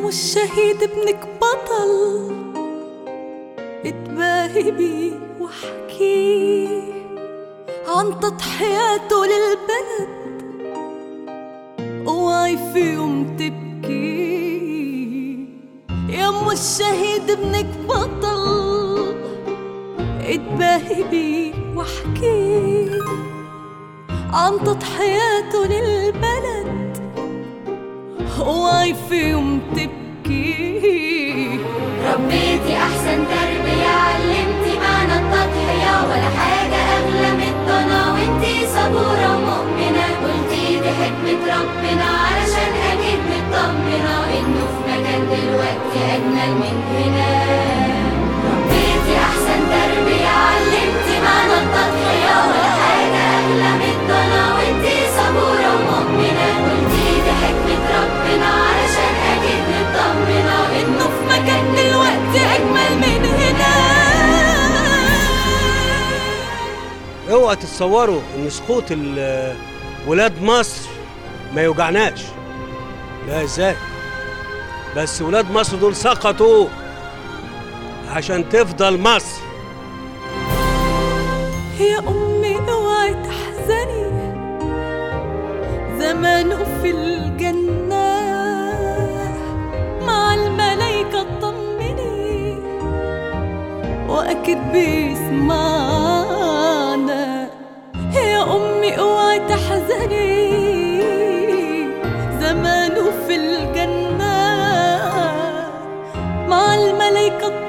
الشهيد ابنك بطل اتباهي بيه واحكي عن تضحياته للبلد اوعي في يوم تبكي يا ام الشهيد ابنك بطل اتباهي بيه واحكي عن تضحياته للبلد اوعي في يوم تبكي ربيتي احسن تربية علمتي معنى التضحية ولا حاجة اغلى من الضنا وانتي صبورة ومؤمنة قلتي دي حكمة ربنا علشان اكيد مطمنة انه في مكان دلوقتي اجمل من هنا ربيتي احسن تربية علمتي معنى التضحية ولا حاجة اغلى من الضنا وانتي صبورة ومؤمنة قلتي دي حكمة ربنا علشان اكيد مطمنة انه في مكان دلوقتي اجمل من هنا اوعى تتصوروا ان سقوط ال- ولاد مصر ما يوجعناش لا ازاي بس ولاد مصر دول سقطوا عشان تفضل مصر يا أمي اوعي تحزني زمانه في الجنة مع الملايكة اطمني وأكيد بيسمعنا يا أمي اوعي تحزني زمانه في الجنة مع الملايكة